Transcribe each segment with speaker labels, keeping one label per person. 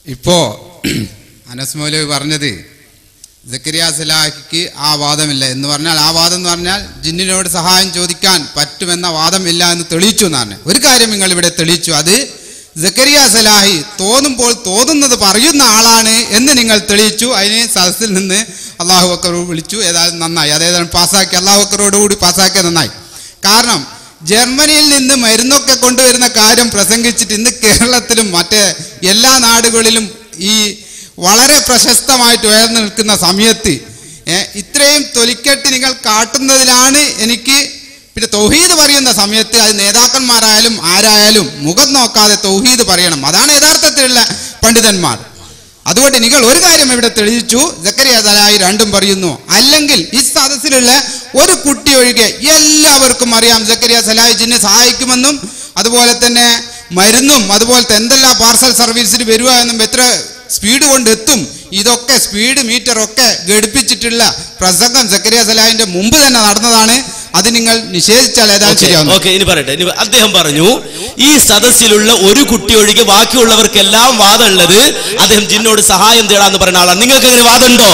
Speaker 1: ഇപ്പോ അനസ് മൗലവി പറഞ്ഞത് സക്കരിയ സലാഹിക്ക് ആ വാദമില്ല എന്ന് പറഞ്ഞാൽ ആ വാദം എന്ന് പറഞ്ഞാൽ ജിന്നിനോട് സഹായം ചോദിക്കാൻ പറ്റുമെന്ന വാദമില്ല എന്ന് തെളിയിച്ചു എന്നാണ് ഒരു കാര്യം നിങ്ങൾ ഇവിടെ തെളിയിച്ചു അത് സക്കരിയ സലാഹി തോന്നുമ്പോൾ തോന്നുന്നത് പറയുന്ന ആളാണ് എന്ന് നിങ്ങൾ തെളിയിച്ചു അതിന് സദസ്സിൽ നിന്ന് അള്ളാഹു അക്കർ വിളിച്ചു ഏതായാലും നന്നായി അതേതാണ് പാസ്സാക്കി അള്ളാഹു അക്കറോട് കൂടി പാസ്സാക്കിയത് നന്നായി കാരണം ജർമ്മനിയിൽ നിന്ന് മരുന്നൊക്കെ കൊണ്ടുവരുന്ന കാര്യം പ്രസംഗിച്ചിട്ട് ഇന്ന് കേരളത്തിലും മറ്റേ എല്ലാ നാടുകളിലും ഈ വളരെ പ്രശസ്തമായിട്ട് ഉയർന്നു നിൽക്കുന്ന സമയത്ത് ഏ, ഇത്രയും തൊലിക്കെട്ട് നിങ്ങൾ കാട്ടുന്നതിലാണ് എനിക്ക് പിന്നെ തൗഹീദ് പറയുന്ന സമയത്ത് അത് നേതാക്കന്മാരായാലും ആരായാലും മുഖം നോക്കാതെ തൗഹീദ് പറയണം അതാണ് യഥാർത്ഥത്തിലുള്ള പണ്ഡിതന്മാർ അതുകൊണ്ട് നിങ്ങൾ ഒരു കാര്യം ഇവിടെ തെളിയിച്ചു ജക്കരിയ സലാഹി രണ്ടും പറയുന്നു അല്ലെങ്കിൽ ഈ സദസ്സിലുള്ള ഒരു കുട്ടി ഒഴികെ എല്ലാവർക്കും അറിയാം ജക്കരിയ സലാഹി ജിന്നെ സഹായിക്കുമെന്നും അതുപോലെ തന്നെ മരുന്നും അതുപോലത്തെ എന്തെല്ലാം പാർസൽ സർവീസിന് വരിക എന്നും എത്ര സ്പീഡ് കൊണ്ട് എത്തും ഇതൊക്കെ സ്പീഡ് മീറ്റർ ഒക്കെ ഘടിപ്പിച്ചിട്ടുള്ള പ്രസംഗം ജക്കരിയ സലാഹിന്റെ മുമ്പ് തന്നെ നടന്നതാണ് അത് നിങ്ങൾ നിഷേധിച്ചാൽ ഏതായാലും ശരിയാവുന്നു
Speaker 2: ഓക്കെ ഇനി പറയട്ടെ ഇനി അദ്ദേഹം പറഞ്ഞു ഈ സദസ്സിലുള്ള ഒരു കുട്ടി ഒഴികെ ബാക്കിയുള്ളവർക്കെല്ലാം വാദമുള്ളത് അദ്ദേഹം ജിന്നോട് സഹായം തേടാന്ന് പറയുന്ന ആളാണ് നിങ്ങൾക്ക് എങ്ങനെ വാദമുണ്ടോ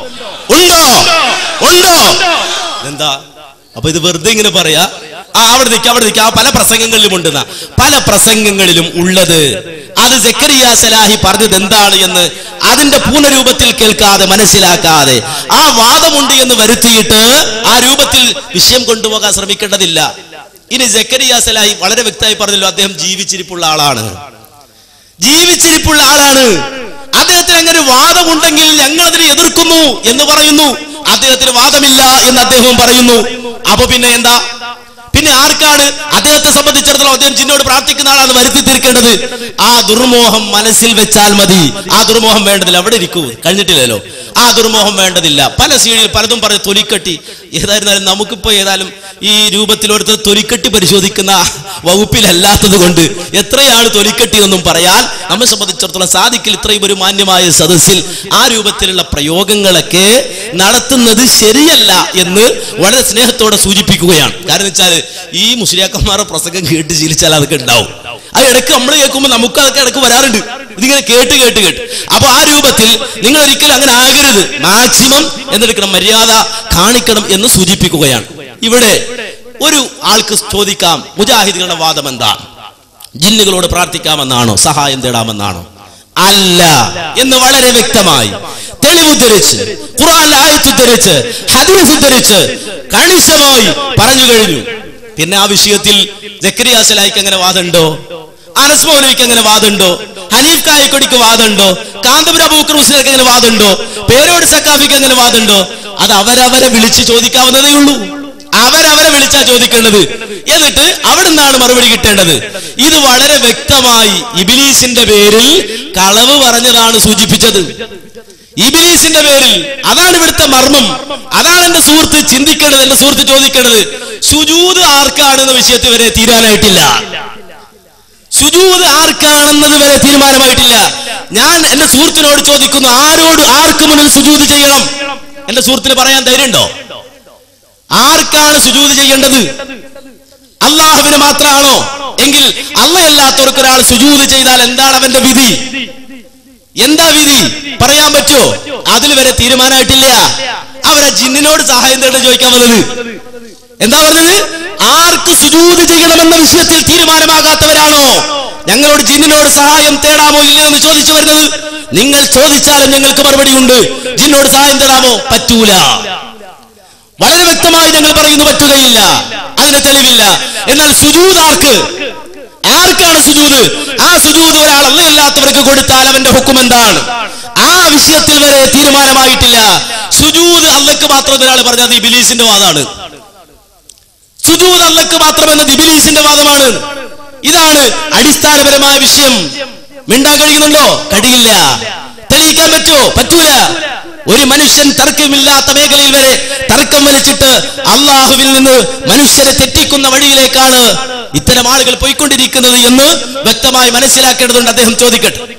Speaker 2: ഉണ്ടോ ഉണ്ടോ എന്താ അപ്പൊ ഇത് വെറുതെ ഇങ്ങനെ പറയാ ആ അവിടെ നിൽക്കുക അവിടെ നിൽക്കുക ആ പല പ്രസംഗങ്ങളിലും ഉണ്ടെന്ന പല പ്രസംഗങ്ങളിലും ഉള്ളത് അത് ജക്കരിയ സലാഹി പറഞ്ഞത് എന്താണ് എന്ന് അതിന്റെ പൂർണ്ണരൂപത്തിൽ കേൾക്കാതെ മനസ്സിലാക്കാതെ ആ വാദമുണ്ട് എന്ന് വരുത്തിയിട്ട് ആ രൂപത്തിൽ വിഷയം കൊണ്ടുപോകാൻ ശ്രമിക്കേണ്ടതില്ല ഇനി ജക്കരിയ സലാഹി വളരെ വ്യക്തമായി പറഞ്ഞല്ലോ അദ്ദേഹം ജീവിച്ചിരിപ്പുള്ള ആളാണ് ജീവിച്ചിരിപ്പുള്ള ആളാണ് അദ്ദേഹത്തിന് അങ്ങനെ ഒരു വാദമുണ്ടെങ്കിൽ ഞങ്ങൾ അതിനെ എതിർക്കുന്നു എന്ന് പറയുന്നു അദ്ദേഹത്തിന് വാദമില്ല എന്ന് അദ്ദേഹം പറയുന്നു അപ്പൊ പിന്നെ എന്താ പിന്നെ ആർക്കാണ് അദ്ദേഹത്തെ സംബന്ധിച്ചിടത്തോളം അദ്ദേഹം ജിന്നോട് പ്രാർത്ഥിക്കുന്ന ആളാണ് വരുത്തി തീർക്കേണ്ടത് ആ ദുർമോഹം മനസ്സിൽ വെച്ചാൽ മതി ആ ദുർമോഹം വേണ്ടതില്ല അവിടെ ഇരിക്കൂ കഴിഞ്ഞിട്ടില്ലല്ലോ ആ ദുർമോഹം വേണ്ടതില്ല പല സീഡിൽ പലതും പറഞ്ഞ് തൊലിക്കട്ടി ഏതായിരുന്നാലും നമുക്കിപ്പോ ഏതായാലും ഈ രൂപത്തിൽ ഒരുത്തർ തൊലിക്കട്ടി പരിശോധിക്കുന്ന വകുപ്പിലല്ലാത്തത് കൊണ്ട് എത്രയാണ് തൊലിക്കട്ടി എന്നും പറയാൻ നമ്മെ സംബന്ധിച്ചിടത്തോളം സാധിക്കില്ല ഇത്രയും ഒരു മാന്യമായ സദസ്സിൽ ആ രൂപത്തിലുള്ള പ്രയോഗങ്ങളൊക്കെ നടത്തുന്നത് ശരിയല്ല എന്ന് വളരെ സ്നേഹത്തോടെ സൂചിപ്പിക്കുകയാണ് കാരണം വെച്ചാൽ ഈ മുസ്ലിയാക്കന്മാരുടെ പ്രസംഗം കേട്ട് ശീലിച്ചാൽ അതൊക്കെ ഉണ്ടാവും അത് ഇടയ്ക്ക് നമ്മൾ കേൾക്കുമ്പോൾ നമുക്ക് അതൊക്കെ ഇടയ്ക്ക് വരാറുണ്ട് ഇതിങ്ങനെ കേട്ട് കേട്ട് കേട്ട് അപ്പൊ ആ രൂപത്തിൽ നിങ്ങൾ ഒരിക്കലും അങ്ങനെ ആകരുത് മാക്സിമം എന്തെടുക്കണം മര്യാദ കാണിക്കണം എന്ന് സൂചിപ്പിക്കുകയാണ് ഇവിടെ ഒരു ആൾക്ക് ചോദിക്കാം മുജാഹിദുകളുടെ വാദം എന്താണ് ജിന്നുകളോട് പ്രാർത്ഥിക്കാമെന്നാണോ സഹായം തേടാമെന്നാണോ അല്ല എന്ന് വളരെ വ്യക്തമായി തെളിവുദ്ധരിച്ച് ഖുർആൻ ആയത്ത് ഉദ്ധരിച്ച് ഹദീസ് ഉദ്ധരിച്ച് കണിശമായി പറഞ്ഞു കഴിഞ്ഞു പിന്നെ ആ വിഷയത്തിൽ ജക്കരിയ സലായിക്ക് അങ്ങനെ വാദമുണ്ടോ അനസ് മൗലവിക്ക് അങ്ങനെ വാദമുണ്ടോ ഹനീഫ് കായക്കൊടിക്ക് വാദമുണ്ടോ കാന്തപുര അബൂക്കർ മുസ്ലിർക്ക് അങ്ങനെ വാദമുണ്ടോ പേരോട് സക്കാഫിക്ക് അങ്ങനെ വാദമുണ്ടോ അത് അവരവരെ വിളിച്ച് ചോദിക്കാവുന്നതേ ഉള്ളൂ അവരവരെ വിളിച്ചാ ചോദിക്കേണ്ടത് എന്നിട്ട് അവിടെ നിന്നാണ് മറുപടി കിട്ടേണ്ടത് ഇത് വളരെ വ്യക്തമായി ഇബിലീസിന്റെ പേരിൽ കളവ് പറഞ്ഞതാണ് സൂചിപ്പിച്ചത് ഇബിലീസിന്റെ പേരിൽ അതാണ് ഇവിടുത്തെ മർമ്മം അതാണ് എന്റെ സുഹൃത്ത് ചിന്തിക്കേണ്ടത് എന്റെ സുഹൃത്ത് ചോദിക്കേണ്ടത് സുജൂത് ആർക്കാണെന്ന വിഷയത്തിൽ വരെ തീരാനായിട്ടില്ല സുജൂത് ആർക്കാണെന്നത് വരെ തീരുമാനമായിട്ടില്ല ഞാൻ എന്റെ സുഹൃത്തിനോട് ചോദിക്കുന്നു ആരോട് ആർക്ക് മുന്നിൽ സുജൂത് ചെയ്യണം എന്റെ സുഹൃത്തിന് പറയാൻ ധൈര്യമുണ്ടോ ആർക്കാണ് സുജൂത് ചെയ്യേണ്ടത് അള്ളാഹുവിന് മാത്രമാണോ എങ്കിൽ അള്ളയല്ലാത്തവർക്ക് ഒരാൾ സുജൂത് ചെയ്താൽ എന്താണ് അവന്റെ വിധി എന്താ വിധി പറയാൻ പറ്റുമോ അതിൽ വരെ തീരുമാനമായിട്ടില്ല അവരെ ജിന്നിനോട് സഹായം തേടി ചോദിക്കാൻ വന്നത് എന്താ പറഞ്ഞത് ആർക്ക് സുജൂത് ചെയ്യണമെന്ന വിഷയത്തിൽ തീരുമാനമാകാത്തവരാണോ ഞങ്ങളോട് ജിന്നിനോട് സഹായം തേടാമോ ഇല്ലയോ എന്ന് ചോദിച്ചു വരുന്നത് നിങ്ങൾ ചോദിച്ചാലും ഞങ്ങൾക്ക് മറുപടിയുണ്ട് ജിന്നോട് സഹായം തേടാമോ പറ്റൂല വളരെ വ്യക്തമായി ഞങ്ങൾ പറയുന്നു പറ്റുകയില്ല അതിന് തെളിവില്ല എന്നാൽ സുജൂത് ആർക്ക് ആർക്കാണ് സുജൂത് ആ സുജൂത് ഒരാൾ അല്ലയില്ലാത്തവർക്ക് കൊടുത്താൽ അവന്റെ ഹുക്കും എന്താണ് ആ വിഷയത്തിൽ വരെ തീരുമാനമായിട്ടില്ല സുജൂത് അല്ലക്ക് മാത്രം ഒരാൾ പറഞ്ഞത് ഇബിലീസിന്റെ വാദമാണ് സുജൂത് അല്ലക്ക് മാത്രം എന്നത് ഇബിലീസിന്റെ വാദമാണ് ഇതാണ് അടിസ്ഥാനപരമായ വിഷയം മിണ്ടാൻ കഴിയുന്നുണ്ടോ കഴിയില്ല തെളിയിക്കാൻ പറ്റുമോ പറ്റൂല ഒരു മനുഷ്യൻ തർക്കമില്ലാത്ത മേഖലയിൽ വരെ തർക്കം വലിച്ചിട്ട് അള്ളാഹുവിൽ നിന്ന് മനുഷ്യരെ തെറ്റിക്കുന്ന വഴിയിലേക്കാണ് ഇത്തരം ആളുകൾ പോയിക്കൊണ്ടിരിക്കുന്നത് എന്ന് വ്യക്തമായി മനസ്സിലാക്കേണ്ടതുണ്ട് അദ്ദേഹം ചോദിക്കട്ടെ